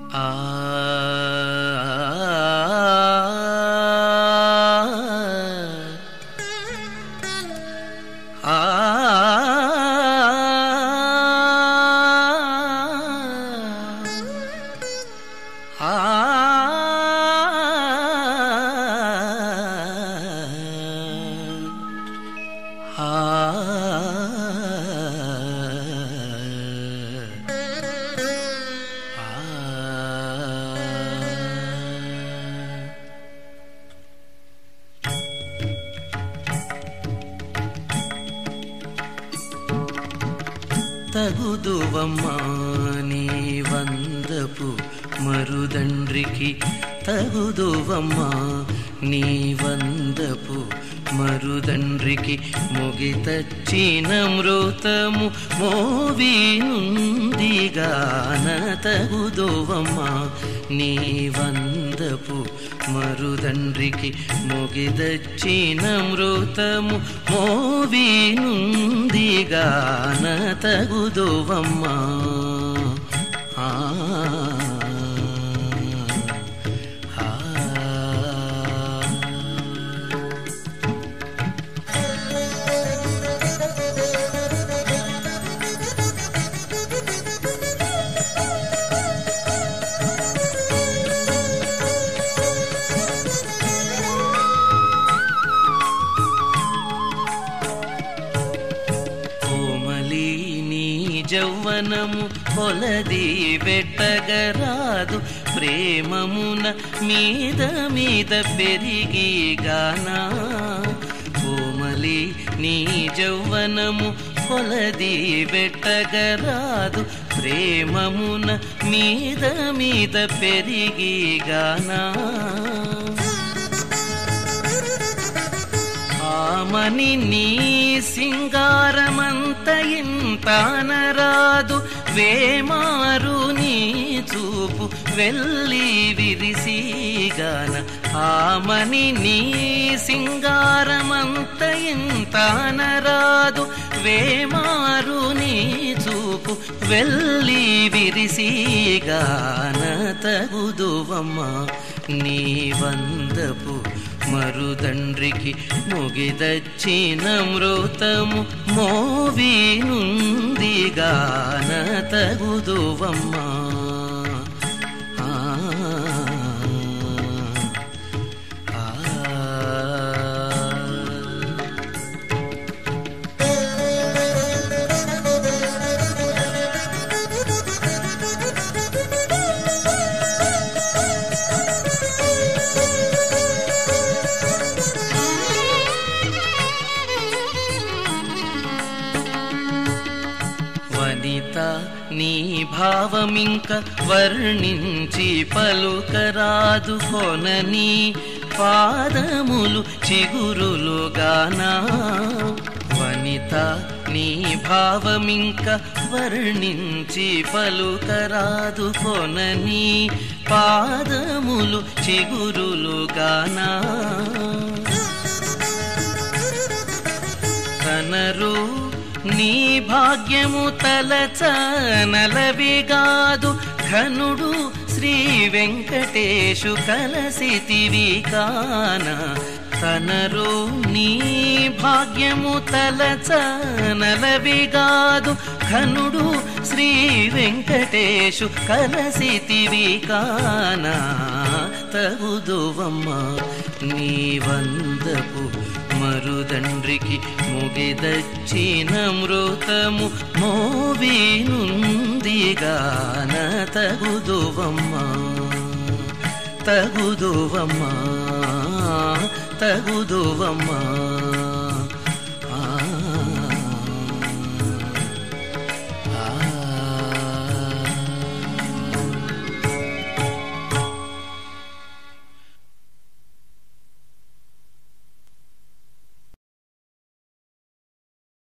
ఆ ఆ తగుదువమ్మా నీ వందపు మరుదండ్రికి తగుదువమ్మా నీ వందపు మరుదండ్రికి మొగితచ్చిన మృతము మోవీనుందిగాన తగుదువమ్మా నీ వందపు మరుదండ్రికి మొగిదచ్చిన మృతము మోవీనుందిగాన తగుదువమ్మా ఆ ఆ కోమలి నీ జౌవనము కొలది పెట్టగరాదు ప్రేమమున మీద మీద పెరిగి గానా కోమలి నీ జౌవనము కొలది పెట్టగరాదు ప్రేమమున మీద మీద పెరిగి గానా ఆమని నీ సింగారమంత ఇంతానరాదు వేమారు నీ చూపు వెళ్ళి విరిసిగాన ఆమని నీ సింగారమంత ఇంతానరాదు వేమారు నీ చూపు వెళ్ళి విరిసిగాన తగుదువమ్మా నీ వందపు మరుదండ్రికి మొగిదచ్చిన మృతము మోవీనుందిగాన తగుదువమ్మా ఆ ఆ వనిత నీ భావమింక వర్ణించి పలుకరాదు కొనని పాదములు చిగురులుగానా వనిత నీ భావమింక వర్ణించి పలుకరాదు కొనని పాదములు చిగురులుగానా కనరు నీ భాగ్యము తలచనలవిగాదు ఘనుడు శ్రీ వెంకటేశు కలసితివి కాన కనరు నీ భాగ్యము తలచనలవిగాదు ఘనుడు శ్రీ వెంకటేశు కలసితివి కాన తగుదువమ్మా నీ వందపు మరుదండ్రికి ముగిదచ్చిన మృతము మోవీనుందిగాన తగుదువమ్మా తగుదువమ్మా తగుదువమ్మా